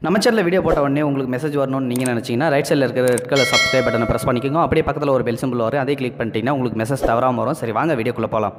நம்ம சேனலில் வீடியோ போட்ட உடனே உங்களுக்கு மெசேஜ் வரணும்னு நீங்கள் நினச்சிங்கன்னா ரைட் சைடில் இருக்கிற ரெட் கலர் சப்ஸ்கிரைப் பட்டனை ப்ரெஸ் பண்ணிக்கோங்க அப்படியே பக்கத்தில் ஒரு பெல் சிம்பிள் வரும் அதே கிளிக் பண்ணிட்டீங்கன்னா உங்களுக்கு மெசேஜ் தவறாமல் வரும் சரி வாங்க வீடியோக்குள்ளே போகலாம்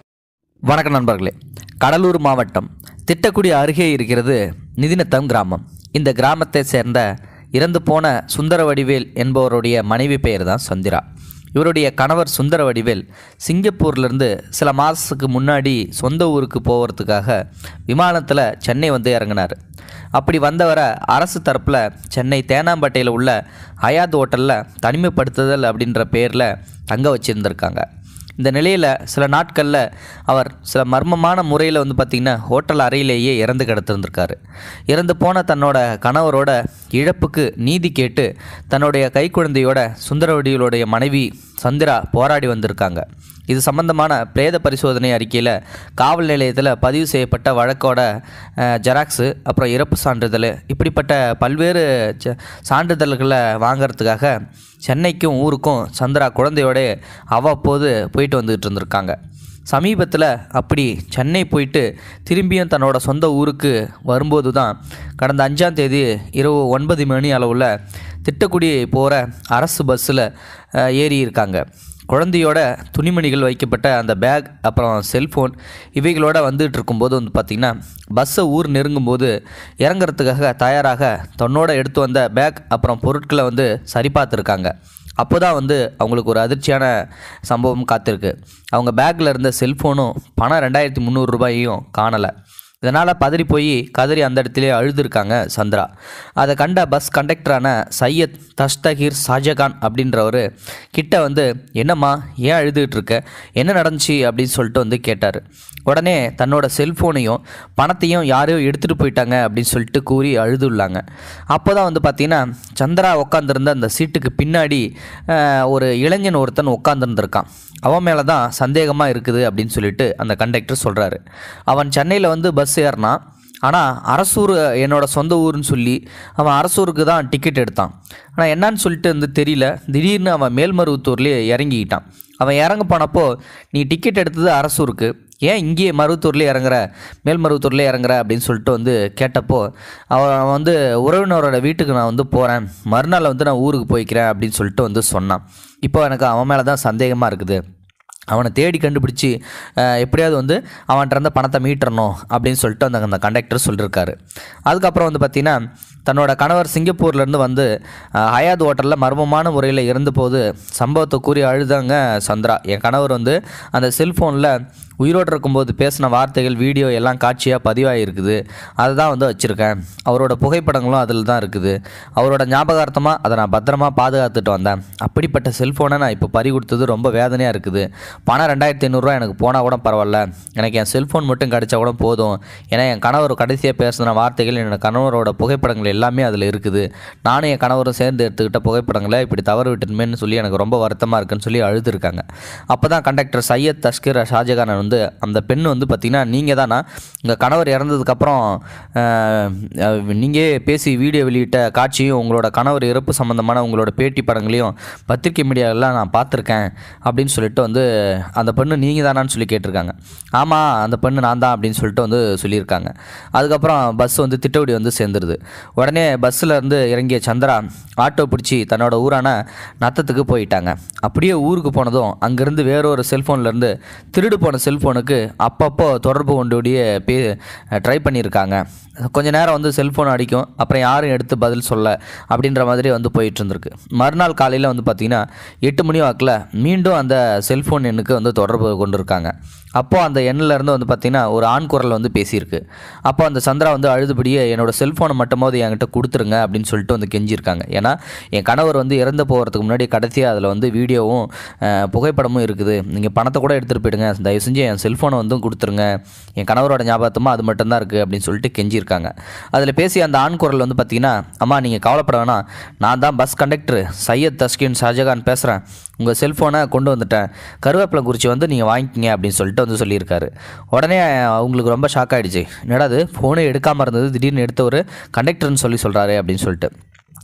வணக்கம் நண்பர்களே கடலூர் மாவட்டம் திட்டக்குடி அருகே இருக்கிறது நிதிநத்தம் கிராமம் இந்த கிராமத்தை சேர்ந்த இறந்து போன சுந்தர வடிவேல் என்பவருடைய மனைவி பெயர் தான் சந்திரா இவருடைய கணவர் சுந்தர வடிவேல் சிங்கப்பூர்லேருந்து சில மாதத்துக்கு முன்னாடி சொந்த ஊருக்கு போகிறதுக்காக விமானத்தில் சென்னை வந்து இறங்கினார் அப்படி வந்தவரை அரசு தரப்பில் சென்னை தேனாம்பேட்டையில் உள்ள ஹயாத் ஹோட்டலில் தனிமைப்படுத்துதல் அப்படின்ற பேரில் தங்க வச்சுருந்துருக்காங்க இந்த நிலையில் சில நாட்களில் அவர் சில மர்மமான முறையில் வந்து பார்த்திங்கன்னா ஹோட்டல் அறையிலேயே இறந்து கிடத்திருந்திருக்காரு இறந்து போன தன்னோட கணவரோட இழப்புக்கு நீதி கேட்டு தன்னுடைய கைக்குழந்தையோட சுந்தரவடிகளுடைய மனைவி சந்திரா போராடி வந்திருக்காங்க இது சம்பந்தமான பிரேத பரிசோதனை அறிக்கையில் காவல் நிலையத்தில் பதிவு செய்யப்பட்ட வழக்கோட அஹ், ஜெராக்ஸு அப்புறம் இறப்பு சான்றிதழ் இப்படிப்பட்ட பல்வேறு ச- சான்றிதழ்களை வாங்குறதுக்காக சென்னைக்கும் ஊருக்கும் சந்திரா குழந்தையோட அவ்வப்போது போயிட்டு வந்துகிட்டு இருந்திருக்காங்க சமீபத்தில் அப்படி சென்னை போயிட்டு திரும்பியும் தன்னோட சொந்த ஊருக்கு வரும்போது தான் கடந்த அஞ்சாம் தேதி இரவு ஒன்பது மணி அளவில் திட்டக்குடி போகிற அரசு பஸ்ஸில் ஏறி இருக்காங்க குழந்தையோட துணிமணிகள் வைக்கப்பட்ட அந்த பேக் அப்புறம் செல்ஃபோன் இவைகளோட வந்துட்டு இருக்கும்போது வந்து பார்த்திங்கன்னா பஸ்ஸை ஊர் நெருங்கும்போது இறங்குறதுக்காக தயாராக தன்னோட எடுத்து வந்த பேக் அப்புறம் பொருட்களை வந்து சரி பார்த்துருக்காங்க அப்போ தான் வந்து அவங்களுக்கு ஒரு அதிர்ச்சியான சம்பவம் காத்திருக்கு அவங்க பேக்கில் இருந்த செல்ஃபோனும் பணம் ரெண்டாயிரத்தி முந்நூறு ரூபாயையும் காணலை இதனால் பதறி போய் கதறி அந்த இடத்துலேயே அழுதுருக்காங்க சந்திரா அதை கண்ட பஸ் கண்டக்டரான சையத் தஸ்தகீர் ஷாஜகான் அப்படின்றவர் கிட்ட வந்து என்னம்மா ஏன் அழுதுகிட்டு இருக்க என்ன நடந்துச்சு அப்படின்னு சொல்லிட்டு வந்து கேட்டார் உடனே தன்னோட செல்ஃபோனையும் பணத்தையும் யாரையோ எடுத்துகிட்டு போயிட்டாங்க அப்படின்னு சொல்லிட்டு கூறி அழுதுள்ளாங்க அப்போ தான் வந்து பார்த்தீங்கன்னா சந்திரா உட்காந்துருந்த அந்த சீட்டுக்கு பின்னாடி அஹ், ஒரு இளைஞன் ஒருத்தன் உட்காந்துருந்துருக்கான் அவன் மேலே தான் சந்தேகமாக இருக்குது அப்படின்னு சொல்லிட்டு அந்த கண்டக்டர் சொல்கிறாரு அவன் சென்னையில் வந்து பஸ் ஏறினான் ஆனால் அரசூர் என்னோட சொந்த ஊருன்னு சொல்லி அவன் அரசூருக்கு தான் டிக்கெட் எடுத்தான் ஆனால் என்னன்னு சொல்லிட்டு வந்து தெரியல திடீர்னு அவன் மேல்மருவத்தூர்லேயே இறங்கிக்கிட்டான் அவன் இறங்க போனப்போ நீ டிக்கெட் எடுத்தது அரசூருக்கு ஏன் இங்கேயே மருவத்தூர்லேயே இறங்குற மேல்மருவத்தூர்லேயே இறங்குற அப்படின்னு சொல்லிட்டு வந்து கேட்டப்போ அவன் அவன் வந்து உறவினரோட வீட்டுக்கு நான் வந்து போகிறேன் மறுநாள் வந்து நான் ஊருக்கு போய்க்கிறேன் அப்படின்னு சொல்லிட்டு வந்து சொன்னான் இப்போ எனக்கு அவன் மேலே தான் சந்தேகமாக இருக்குது அவனை தேடி கண்டுபிடிச்சி அஹ், எப்படியாவது வந்து அவன்கிட்ட இருந்த பணத்தை மீட்டரணும் அப்படின்னு சொல்லிட்டு அந்த அந்த கண்டக்டர் சொல்லியிருக்காரு அதுக்கப்புறம் வந்து பார்த்திங்கன்னா தன்னோட கணவர் சிங்கப்பூர்லேருந்து வந்து அஹ், ஹயாத் ஹோட்டலில் மர்மமான முறையில் இருந்தபோது சம்பவத்தை கூறி அழுதாங்க சந்திரா என் கணவர் வந்து அந்த செல்ஃபோனில் உயிரோடு இருக்கும்போது பேசின வார்த்தைகள் வீடியோ எல்லாம் காட்சியாக பதிவாகிருக்குது அதை தான் வந்து வச்சுருக்கேன் அவரோட புகைப்படங்களும் அதில் தான் இருக்குது அவரோட ஞாபகார்த்தமாக அதை நான் பத்திரமா பாதுகாத்துட்டு வந்தேன் அப்படிப்பட்ட செல்ஃபோனை நான் இப்போ பறி கொடுத்தது ரொம்ப வேதனையாக இருக்குது பணம் ரெண்டாயிரத்தி ஐநூறுரூவா எனக்கு போனால் கூட பரவாயில்ல எனக்கு என் செல்ஃபோன் மட்டும் கிடச்சா கூட போதும் ஏன்னா என் கணவர் கடைசியாக பேசின வார்த்தைகள் என்னோட கணவரோட புகைப்படங்கள் எல்லாமே அதில் இருக்குது நானும் என் கணவரும் சேர்ந்து எடுத்துக்கிட்ட புகைப்படங்களை இப்படி தவறு விட்டுமேன்னு சொல்லி எனக்கு ரொம்ப வருத்தமாக இருக்குன்னு சொல்லி அழுதுருக்காங்க அப்போ தான் கண்டக்டர் சையத் தஸ்கீர் ஷாஜகான் வந்து அந்த பெண் வந்து பார்த்திங்கன்னா நீங்கள் தானா உங்கள் கணவர் இறந்ததுக்கப்புறம் நீங்கள் பேசி வீடியோ வெளியிட்ட காட்சியும் உங்களோட கணவர் இறப்பு சம்மந்தமான உங்களோட பேட்டி படங்களையும் பத்திரிக்கை மீடியாவெல்லாம் நான் பார்த்துருக்கேன் அப்படின்னு சொல்லிட்டு வந்து அந்த பெண்ணு நீங்கள் தானான்னு சொல்லி கேட்டிருக்காங்க ஆமாம் அந்த பெண்ணு நான் தான் அப்படின்னு சொல்லிட்டு வந்து சொல்லியிருக்காங்க அதுக்கப்புறம் பஸ் வந்து திட்டவடி வந்து சேர்ந்துருது உடனே பஸ்ஸில் இருந்து இறங்கிய சந்திரா ஆட்டோ பிடிச்சி தன்னோட ஊரான நத்தத்துக்கு போயிட்டாங்க அப்படியே ஊருக்கு போனதும் அங்கேருந்து வேறொரு செல்ஃபோன்லேருந்து திருடு போன செல்ஃபோனுக்கு அப்பப்போ தொடர்பு கொண்டுடைய பே ட்ரை பண்ணியிருக்காங்க கொஞ்ச நேரம் வந்து செல்ஃபோன் அடிக்கும் அப்புறம் யாரும் எடுத்து பதில் சொல்ல அப்படின்ற மாதிரி வந்து போயிட்டு இருந்திருக்கு மறுநாள் காலையில் வந்து பார்த்திங்கன்னா எட்டு மணி வாக்கில் மீண்டும் அந்த செல்ஃபோன் எண்ணுக்கு வந்து தொடர்பு கொண்டிருக்காங்க அப்போது அந்த எண்ணில் இருந்து வந்து பார்த்திங்கன்னா ஒரு ஆண் குரல் வந்து பேசியிருக்கு அப்போ அந்த சந்திரா வந்து அழுதுபடியே என்னோட செல்ஃபோனை மட்டுமாவது என்கிட்ட கொடுத்துருங்க அப்படின்னு சொல்லிட்டு வந்து கெஞ்சிருக்காங்க ஏன்னா என் கணவர் வந்து இறந்து போகிறதுக்கு முன்னாடி கடைசியாக அதில் வந்து வீடியோவும் அஹ், புகைப்படமும் இருக்குது நீங்கள் பணத்தை கூட எடுத்துகிட்டு போயிடுங்க தயவு செஞ்சு என் செல்ஃபோனை வந்து கொடுத்துருங்க என் கணவரோட ஞாபகத்தமாக அது மட்டும்தான் இருக்குது அப்படின்னு சொல்லிட்டு கெஞ்சிருக்காங்க அதில் பேசிய அந்த ஆண் குரல் வந்து பார்த்தீங்கன்னா அம்மா நீங்கள் கவலைப்பட வேணாம் நான் தான் பஸ் கண்டக்டர் சையத் தஸ்கின் ஷாஜகான் பேசுகிறேன் உங்கள் செல்ஃபோனை கொண்டு வந்துட்டேன் கருவேப்பிலை குறிச்சி வந்து நீங்கள் வாங்கிக்கிங்க அப்படின்னு சொல்லிட்டு வந்து சொல்லியிருக்காரு உடனே அவங்களுக்கு ரொம்ப ஷாக் ஆகிடுச்சு என்னடா அது ஃபோனே எடுக்காமல் இருந்தது திடீர்னு எடுத்தவர் கண்டக்டர்னு சொல்லி சொல்கிறாரு அப்படின்னு சொல்லிட்டு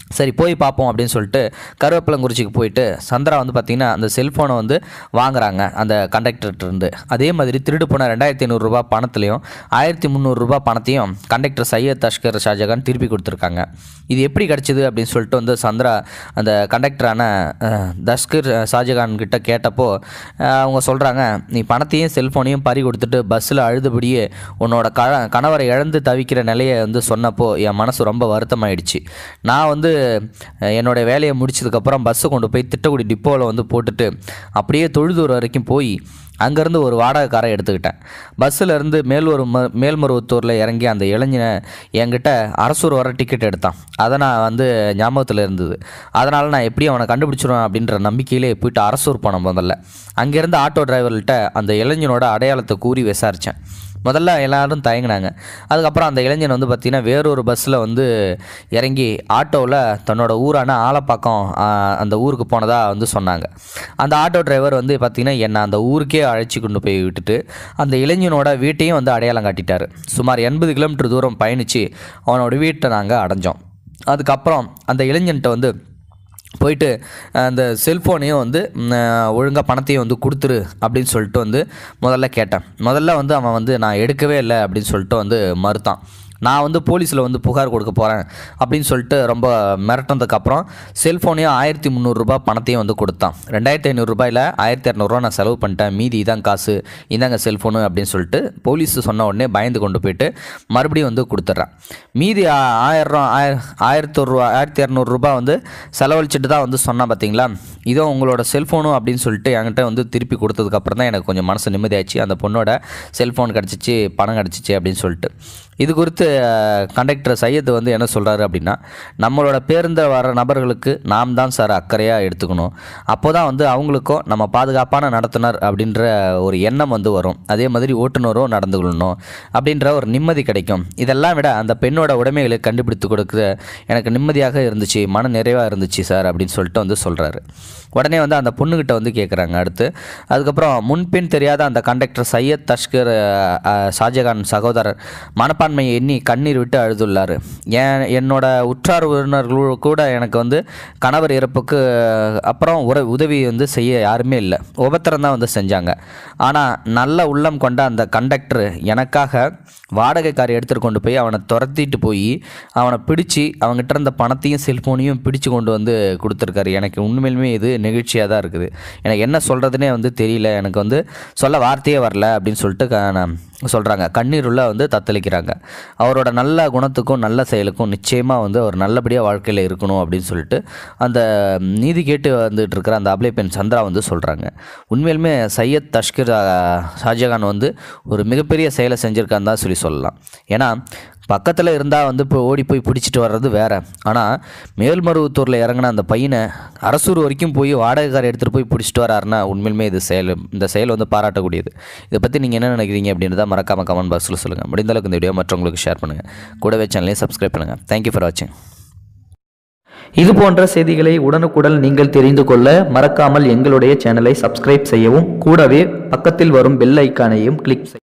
சரி போய் பார்ப்போம் அப்படின்னு சொல்லிட்டு கருவேப்பிலங்குறிச்சிக்கு போயிட்டு சந்திரா வந்து பார்த்திங்கன்னா அந்த செல்ஃபோனை வந்து வாங்குறாங்க அந்த கண்டக்டர்கிட்ட இருந்து அதே மாதிரி திருடு போன ரெண்டாயிரத்தி ஐநூறுரூபா பணத்துலையும் ஆயிரத்தி முந்நூறுரூபா பணத்தையும் கண்டக்டர் சையத் தஷ்கர் ஷாஜகான் திருப்பி கொடுத்துருக்காங்க இது எப்படி கிடச்சிது அப்படின்னு சொல்லிட்டு வந்து சந்திரா அந்த கண்டக்டரான அஹ், தஷ்கர் ஷாஜகான் கிட்ட கேட்டப்போ அஹ், அவங்க சொல்கிறாங்க நீ பணத்தையும் செல்ஃபோனையும் பறி கொடுத்துட்டு பஸ்ஸில் அழுதுபடியே உன்னோட க கணவரை இழந்து தவிக்கிற நிலையை வந்து சொன்னப்போ என் மனசு ரொம்ப வருத்தமாயிடுச்சு நான் வந்து அஹ், என்னோட வேலையை முடிச்சதுக்கப்புறம் பஸ்ஸை கொண்டு போய் திட்டக்குடி டிப்போவில் வந்து போட்டுட்டு அப்படியே தொழுதூர் வரைக்கும் போய் அங்கேருந்து ஒரு வாடகை காரை எடுத்துக்கிட்டேன் பஸ்ஸில் இருந்து மேல்வரு ம மேல்மருவத்தூரில் இறங்கி அந்த இளைஞனை என்கிட்ட அரசூர் வர டிக்கெட் எடுத்தான் அதை நான் வந்து ஞாபகத்தில் இருந்தது அதனால் நான் எப்படி அவனை கண்டுபிடிச்சிருவேன் அப்படின்ற நம்பிக்கையிலே போயிட்டு அரசூர் போனேன் முதல்ல அங்கேருந்து ஆட்டோ டிரைவர்கிட்ட அந்த இளைஞனோட அடையாளத்தை கூறி விசாரித்தேன் முதல்ல எல்லாரும் தயங்கினாங்க அதுக்கப்புறம் அந்த இளைஞன் வந்து பார்த்திங்கன்னா வேறொரு பஸ்ஸில் வந்து இறங்கி ஆட்டோவில் தன்னோட ஊரான ஆலப்பாக்கம் ஆ, அந்த ஊருக்கு போனதாக வந்து சொன்னாங்க அந்த ஆட்டோ டிரைவர் வந்து பார்த்திங்கன்னா என்னை அந்த ஊருக்கே அழைச்சி கொண்டு போய் விட்டுட்டு அந்த இளைஞனோட வீட்டையும் வந்து அடையாளம் காட்டிட்டார் சுமார் எண்பது கிலோமீட்டர் தூரம் பயணித்து அவனோட வீட்டை நாங்கள் அடைஞ்சோம் அதுக்கப்புறம் அந்த இளைஞன்ட்ட வந்து போயிட்டு அந்த செல்ஃபோனையும் வந்து ஒழுங்காக பணத்தையும் வந்து கொடுத்துரு அப்படின்னு சொல்லிட்டு வந்து முதல்ல கேட்டேன் முதல்ல வந்து அவன் வந்து நான் எடுக்கவே இல்லை அப்படின்னு சொல்லிட்டு வந்து மறுத்தான் நான் வந்து போலீஸில் வந்து புகார் கொடுக்க போகிறேன் அப்படின்னு சொல்லிட்டு ரொம்ப மிரட்டினதுக்கப்புறம் செல்ஃபோனையும் ஆயிரத்தி முந்நூறுரூபா பணத்தையும் வந்து கொடுத்தான் ரெண்டாயிரத்தி ஐநூறுரூபாயில் ஆயிரத்தி இரநூறுவா நான் செலவு பண்ணிட்டேன் மீதி இதான் காசு இந்தாங்க செல்ஃபோனு அப்படின்னு சொல்லிட்டு போலீஸ் சொன்ன உடனே பயந்து கொண்டு போயிட்டு மறுபடியும் வந்து கொடுத்துட்றான் மீதி ஆ- ஆயிரம் ஆயிர ஆயிரத்தி ஒரு ரூபா ஆயிரத்தி இரநூறுபா வந்து செலவழிச்சிட்டு தான் வந்து சொன்னான் பார்த்தீங்களா இதோ உங்களோட செல்ஃபோனும் அப்படின்னு சொல்லிட்டு என்கிட்ட வந்து திருப்பி கொடுத்ததுக்கப்புறம் தான் எனக்கு கொஞ்சம் மனசு நிம்மதியாச்சு அந்த பொண்ணோட செல்ஃபோன் கிடச்சிச்சு பணம் கிடச்சிச்சு அப்படின்னு சொல்லிட்டு இது குறித்து கண்டக்டர் சையத் வந்து என்ன சொல்கிறாரு அப்படின்னா நம்மளோட பேருந்தில் வர நபர்களுக்கு நாம் தான் சார் அக்கறையாக எடுத்துக்கணும் அப்போ தான் வந்து அவங்களுக்கும் நம்ம பாதுகாப்பான நடத்துனர் அப்படின்ற ஒரு எண்ணம் வந்து வரும் அதே மாதிரி ஓட்டுநரும் நடந்து கொள்ளணும் அப்படின்ற ஒரு நிம்மதி கிடைக்கும் இதெல்லாம் விட அந்த பெண்ணோட உடைமைகளை கண்டுபிடித்து கொடுக்க எனக்கு நிம்மதியாக இருந்துச்சு மன நிறைவாக இருந்துச்சு சார் அப்படின்னு சொல்லிட்டு வந்து சொல்கிறாரு உடனே வந்து அந்த பொண்ணுக்கிட்ட வந்து கேட்குறாங்க அடுத்து அதுக்கப்புறம் முன்பின் தெரியாத அந்த கண்டக்டர் சையத் தஷ்கர் அஹ், அஹ், ஷாஜகான் சகோதரர் மனப்பான்மையை எண்ணி கண்ணீர் விட்டு அழுதுள்ளார் ஏன் என்னோட உற்றார் உறவினர்கள் கூட எனக்கு வந்து கணவர் இறப்புக்கு அப்புறம் உற உதவி வந்து செய்ய யாருமே இல்லை உபத்திரம் தான் வந்து செஞ்சாங்க ஆனால் நல்ல உள்ளம் கொண்ட அந்த கண்டக்டர் எனக்காக வாடகை கார் எடுத்துகிட்டு கொண்டு போய் அவனை துரத்திட்டு போய் அவனை பிடிச்சி அவங்ககிட்ட இருந்த பணத்தையும் செல்ஃபோனையும் பிடிச்சு கொண்டு வந்து கொடுத்துருக்காரு எனக்கு உண்மையிலுமே இது நெகிழ்ச்சியாக தான் இருக்குது எனக்கு என்ன சொல்கிறதுனே வந்து தெரியல எனக்கு வந்து சொல்ல வார்த்தையே வரல அப்படின்னு சொல்லிட்டு க- நான் சொல்கிறாங்க கண்ணீர் உள்ள வந்து தத்தளிக்கிறாங்க அவரோட நல்ல குணத்துக்கும் நல்ல செயலுக்கும் நிச்சயமாக வந்து அவர் நல்லபடியாக வாழ்க்கையில் இருக்கணும் அப்படின்னு சொல்லிட்டு அந்த நீதி கேட்டு வந்துட்டு இருக்கிற அந்த அப்ளை பெண் சந்திரா வந்து சொல்கிறாங்க உண்மையிலுமே சையத் தஷ்கர் அஹ், ஷாஜகான் வந்து ஒரு மிகப்பெரிய செயலை செஞ்சுருக்கான்னு தான் சொல்லி சொல்லலாம் ஏன்னா பக்கத்தில் இருந்தால் வந்து இப்போ ஓடி போய் பிடிச்சிட்டு வர்றது வேற ஆனால் மேல்மருவத்தூரில் இறங்கின அந்த பையனை அரசூர் வரைக்கும் போய் வாடகைக்கார எடுத்துகிட்டு போய் பிடிச்சிட்டு வராருன்னா உண்மையிலுமே இது செயல் இந்த செயல் வந்து பாராட்டக்கூடியது இதை பற்றி நீங்கள் என்ன நினைக்கிறீங்க அப்படின்றத மறக்காம கமெண்ட் பாக்ஸில் சொல்லுங்கள் முடிந்த அளவுக்கு இந்த வீடியோ மற்றவங்களுக்கு ஷேர் பண்ணுங்கள் கூடவே சேனலையும் சப்ஸ்கிரைப் பண்ணுங்கள் தேங்க்யூ ஃபார் வாட்சிங் இது போன்ற செய்திகளை உடனுக்குடன் நீங்கள் தெரிந்து கொள்ள மறக்காமல் எங்களுடைய சேனலை சப்ஸ்கிரைப் செய்யவும் கூடவே பக்கத்தில் வரும் பெல் ஐக்கானையும் கிளிக் செய்யவும்